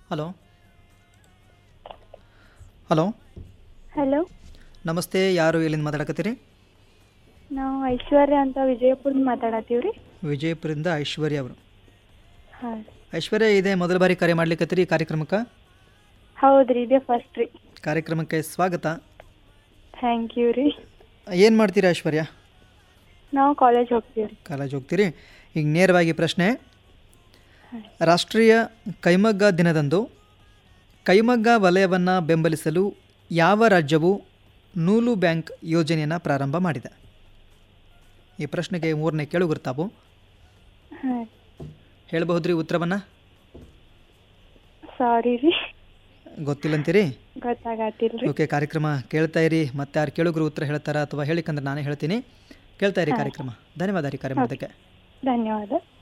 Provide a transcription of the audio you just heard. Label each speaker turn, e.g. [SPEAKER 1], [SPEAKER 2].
[SPEAKER 1] hello hello
[SPEAKER 2] hello
[SPEAKER 1] ನಮಸ್ತೆ ಯಾರು ಎಲ್ಲಿಂದ ಮಾತಾಡಕತ್ತೀರಿ
[SPEAKER 2] ನಾವು ಐಶ್ವರ್ಯ ಅಂತ ವಿಜಯಪುರದ ಮಾತಾಡತ್ತೀವಿ ರೀ
[SPEAKER 1] ವಿಜಯಪುರದಿಂದ ಐಶ್ವರ್ಯ ಅವರು
[SPEAKER 2] ಹಾಂ
[SPEAKER 1] ಐಶ್ವರ್ಯ ಇದೆ ಮೊದಲ ಬಾರಿ ಕರೆ ಮಾಡ್ಲಿಕ್ಕತ್ತೀರಿ ಈ ಕಾರ್ಯಕ್ರಮಕ್ಕೆ
[SPEAKER 2] ಹೌದು ರೀ ಇದೇ ಫಸ್ಟ್ ರೀ
[SPEAKER 1] ಕಾರ್ಯಕ್ರಮಕ್ಕೆ ಸ್ವಾಗತ
[SPEAKER 2] ಥ್ಯಾಂಕ್ ಯು ರೀ
[SPEAKER 1] ಏನು ಮಾಡ್ತೀರಾ ಐಶ್ವರ್ಯ
[SPEAKER 2] ನಾವು ಕಾಲೇಜ್ ಹೋಗ್ತೀವಿ ರೀ
[SPEAKER 1] ಕಾಲೇಜ್ ಹೋಗ್ತೀರಿ ಈಗ ನೇರವಾಗಿ ಪ್ರಶ್ನೆ ರಾಷ್ಟ್ರೀಯ ಕೈಮಗ್ಗ ದಿನದಂದು ಕೈಮಗ್ಗ ವಲಯವನ್ನು ಬೆಂಬಲಿಸಲು ಯಾವ ರಾಜ್ಯವು ನೂಲು ಬ್ಯಾಂಕ್ ಯೋಜನೆಯನ್ನು ಪ್ರಾರಂಭ ಮಾಡಿದೆ ಈ ಪ್ರಶ್ನೆಗೆ ಮೂರನೇ ಕೇಳುಗರು ತಾವು
[SPEAKER 2] ಹಾಂ
[SPEAKER 1] ಹೇಳ್ಬಹುದ್ರಿ ಉತ್ತರವನ್ನು
[SPEAKER 2] ಸಾರಿ ರೀ
[SPEAKER 1] ಗೊತ್ತಿಲ್ಲಂತೀರಿ
[SPEAKER 2] ಗೊತ್ತಾಗತ್ತಿಲ್ಲ ರೀ
[SPEAKER 1] ಓಕೆ ಕಾರ್ಯಕ್ರಮ ಕೇಳ್ತಾ ಇರಿ ಮತ್ತೆ ಯಾರು ಕೇಳುಗರು ಉತ್ತರ ಹೇಳ್ತಾರಾ ಅಥವಾ ಹೇಳಿಕಂದ್ರೆ ನಾನೇ ಹೇಳ್ತೀನಿ ಕೇಳ್ತಾ ಇರಿ ಕಾರ್ಯಕ್ರಮ ಧನ್ಯವಾದ ರೀ ಕರೆ ಮಾಡೋದಕ್ಕೆ
[SPEAKER 2] ಧನ್ಯವಾದ